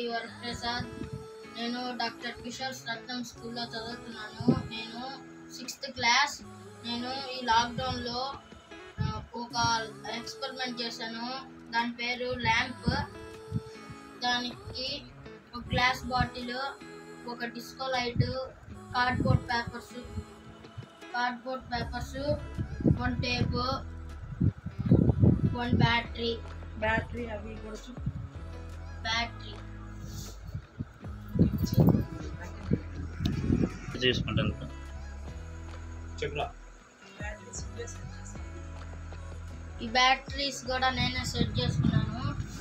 వరప్రసాద్ నేను డాక్టర్ కిషోర్ రత్నం స్కూల్లో చదువుతున్నాను నేను సిక్స్త్ క్లాస్ నేను ఈ లాక్డౌన్లో ఆ, ఒక ఎక్స్పెరిమెంట్ చేశాను దాని పేరు ల్యాంప్ దానికి ఒక గ్లాస్ బాటిల్ ఒక disco light cardboard papers cardboard papers one tape one battery battery అవి కూడా చూ బ్యాటరీ చేసుకుంటాను చెప్పురా ఈ బ్యాటరీస్ కూడా నేనే సెట్ చేసుకున్నాను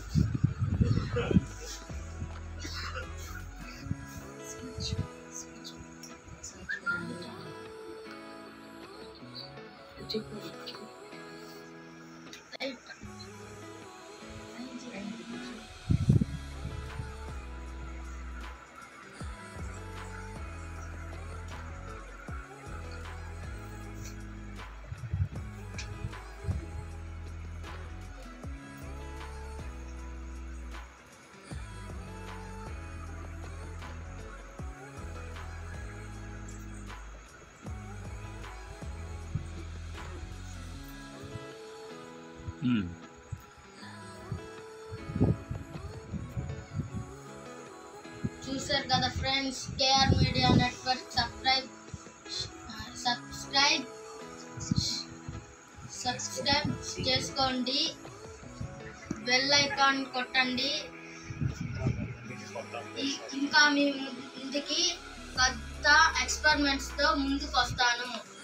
చూసారు కదా friends KR media network subscribe subscribe subscribe చేసుకోండి బెల్ ఐకాన్ కొట్టండి ఇ- ఇంకా మీ ముందుకి కొత్త ఎక్స్పెరిమెంట్స్తో ముందుకు వస్తాను